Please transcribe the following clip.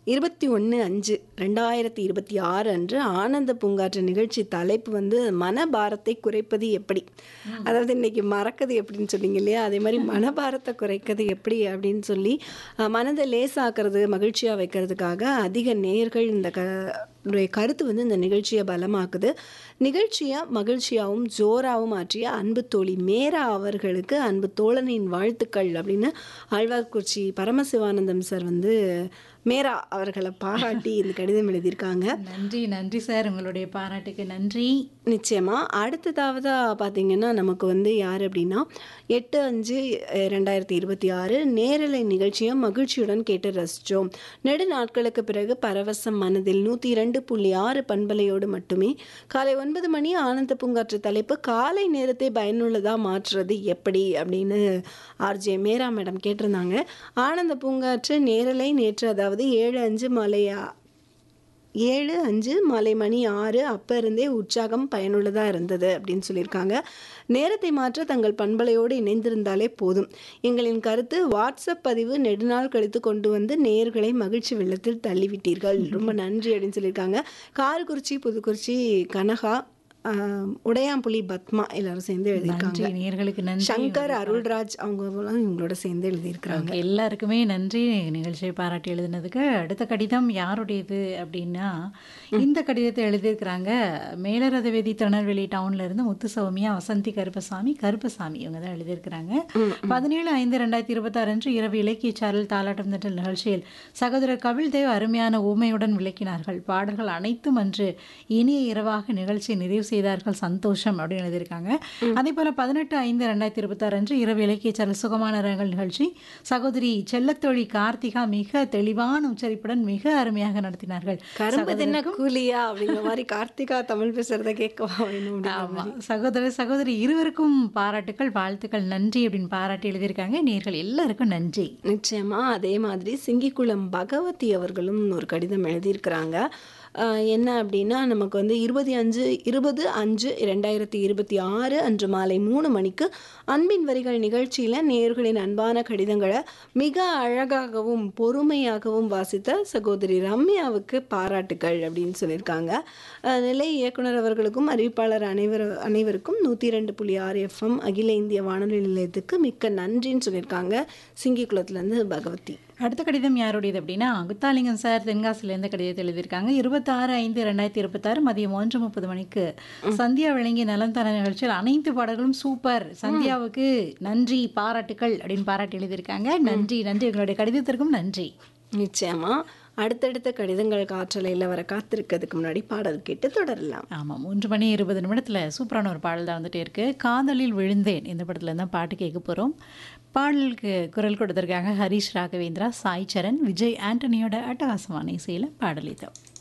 இருபத்தி ஒன்று அஞ்சு ரெண்டாயிரத்தி இருபத்தி ஆறு அன்று ஆனந்த பூங்காற்று நிகழ்ச்சி தலைப்பு வந்து மனபாரத்தை குறைப்பது எப்படி அதாவது இன்னைக்கு மறக்கிறது எப்படின்னு சொன்னீங்க இல்லையா அதே மாதிரி மனபாரத்தை குறைக்கிறது எப்படி அப்படின்னு சொல்லி அஹ், மனதை லேசாக்குறது மகிழ்ச்சியாக வைக்கிறதுக்காக அதிக நேயர்கள் இந்த க உடைய கருத்து வந்து இந்த நிகழ்ச்சியை பலமாக்குது நிகழ்ச்சியை மகிழ்ச்சியாகவும் ஜோராகவும் ஆற்றிய அன்பு தோழி மேரா அவர்களுக்கு அன்பு தோழனின் வாழ்த்துக்கள் அப்படின்னு ஆழ்வார்குறிச்சி பரமசிவானந்தம் சார் வந்து மேரா அவர்களை பாராட்டி இந்த கடிதம் எழுதியிருக்காங்க நன்றி நன்றி சார் உங்களுடைய பாராட்டுக்கு நன்றி நிச்சயமா அடுத்ததாவதாக பார்த்தீங்கன்னா நமக்கு வந்து யார் அப்படின்னா எட்டு அஞ்சு அஹ், ரெண்டாயிரத்தி இருபத்தி ஆறு நேரலை நிகழ்ச்சியை மகிழ்ச்சியுடன் கேட்டு ரசித்தோம் நெடு நாட்களுக்கு பிறகு பரவசம் மனதில் நூற்றி இரண்டு புள்ளி ஆறு பண்பலையோடு மட்டுமே காலை ஒன்பது மணி ஆனந்த பூங்காற்று தலைப்பு காலை நேரத்தை பயனுள்ளதாக மாற்றுறது எப்படி அப்படின்னு ஆர்ஜே மேரா மேடம் கேட்டிருந்தாங்க ஆனந்த பூங்காற்று நேரலை நேற்று அதாவது ஏழு அஞ்சு மாலையா ஏழு அஞ்சு மாலை மணி ஆறு அப்போ இருந்தே உற்சாகம் பயனுள்ளதாக இருந்தது அப்படின்னு சொல்லியிருக்காங்க நேரத்தை மாற்ற தங்கள் பண்பலையோடு இணைந்திருந்தாலே போதும் எங்களின் கருத்து வாட்ஸ்அப் பதிவு நெடுநாள் கழித்து கொண்டு வந்து நேர்களை மகிழ்ச்சி வெள்ளத்தில் தள்ளிவிட்டீர்கள் ரொம்ப நன்றி அப்படின்னு சொல்லியிருக்காங்க காரக்குறிச்சி புதுக்குறிச்சி கனகா ஆஹ், உடையாம்புலி பத்மா எல்லாரும் சேர்ந்து எழுதியிருக்காங்க நன்றி நேர்களுக்கு நன்றி சங்கர் அருள்ராஜ் அவங்க இவங்களோட சேர்ந்து எழுதியிருக்கிறாங்க அவங்க எல்லாருக்குமே நன்றி நிகழ்ச்சியை பாராட்டி எழுதினதுக்கு அடுத்த கடிதம் யாருடையது அப்படின்னா இந்த கடிதத்தை எழுதியிருக்கிறாங்க மேலரதவேதி திருநெல்வேலி டவுன்ல இருந்து முத்து சௌமியா வசந்தி கருப்பசாமி கருப்பசாமி இவங்க தான் எழுதியிருக்கிறாங்க பதினேழு ஐந்து ரெண்டாயிரத்தி இருபத்தாறு அன்று இரவு இலக்கிய சாரல் தாலாட்டம் தட்டல் நிகழ்ச்சியில் சகோதரர் கபில் தேவ் அருமையான ஊமையுடன் விளக்கினார்கள் பாடல்கள் அனைத்தும் அன்று இனிய இரவாக நிகழ்ச்சியை நிறைவு செய்தார்கள் சந்தோஷம் அப்படின்னு எழுதியிருக்காங்க அதே போல பதினெட்டு ஐந்து ரெண்டாயிரத்தி இருபத்தாறு அன்று இரவு இலக்கிய சாரல் சுகமான ரகங்கள் நிகழ்ச்சி சகோதரி செல்லத்தோழி கார்த்திகா மிக தெளிவான உச்சரிப்புடன் மிக அருமையாக நடத்தினார்கள் கரும்பு தின்ன கூலியா அப்படிங்கிற மாதிரி கார்த்திகா தமிழ் பேசுறத கேட்கவா வேணும் அப்படிங்கிற ஆமா சகோதர சகோதரி இருவருக்கும் பாராட்டுக்கள் வாழ்த்துக்கள் நன்றி அப்படின்னு பாராட்டி எழுதியிருக்காங்க நேர்கள் எல்லாருக்கும் நன்றி நிச்சயமா அதே மாதிரி சிங்கிக்குளம் பகவதி அவர்களும் ஒரு கடிதம் எழுதியிருக்கிறாங்க ஆஹ் என்ன அப்படின்னா நமக்கு வந்து இருபது அஞ்சு இருபது அஞ்சு ரெண்டாயிரத்தி இருபத்தி ஆறு அன்று மாலை மூணு மணிக்கு அன்பின் வரிகள் நிகழ்ச்சியில் நேயர்களின் அன்பான கடிதங்களை மிக அழகாகவும் பொறுமையாகவும் வாசித்த சகோதரி ரம்யாவுக்கு பாராட்டுகள் அப்படின்னு சொல்லியிருக்காங்க ஆஹ் நிலை இயக்குனர் அவர்களுக்கும் அறிவிப்பாளர் அனைவர் அனைவருக்கும் நூற்றி ரெண்டு புள்ளி ஆறு எஃப்எம் அகில இந்திய வானொலி நிலையத்துக்கு மிக்க நன்றின்னு சொல்லியிருக்காங்க சிங்கிக்குளத்துலேருந்து பகவதி அடுத்த கடிதம் யாருடையது அப்படின்னா குத்தாலிங்கம் சார் தென்காசிலேருந்து கடிதத்தை எழுதியிருக்காங்க இருபத்தாறு ஐந்து ரெண்டாயிரத்தி இருபத்தாறு மதியம் ஒன்று முப்பது மணிக்கு சந்தியா வழங்கிய நலம் தர நிகழ்ச்சியில் அனைத்து பாடல்களும் சூப்பர் சந்தியாவுக்கு நன்றி பாராட்டுக்கள் அப்படின்னு பாராட்டி எழுதியிருக்காங்க நன்றி நன்றி உங்களுடைய கடிதத்திற்கும் நன்றி நிச்சயமா அடுத்தடுத்த கடிதங்கள் காற்றலையில் வர காத்திருக்கிறதுக்கு முன்னாடி பாடல் கேட்டு தொடரலாம் ஆமாம் மூன்று மணி இருபது நிமிடத்தில் சூப்பரான ஒரு பாடல் தான் வந்துட்டே இருக்கு காதலில் விழுந்தேன் இந்த படத்துல தான் பாட்டு கேட்க போகிறோம் பாடலுக்கு குரல் கொடுத்திருக்காங்க ஹரிஷ் ராகவேந்திரா சாய் சரண் விஜய் ஆண்டனியோட அட்டகாசமான இசையில் பாடல் இது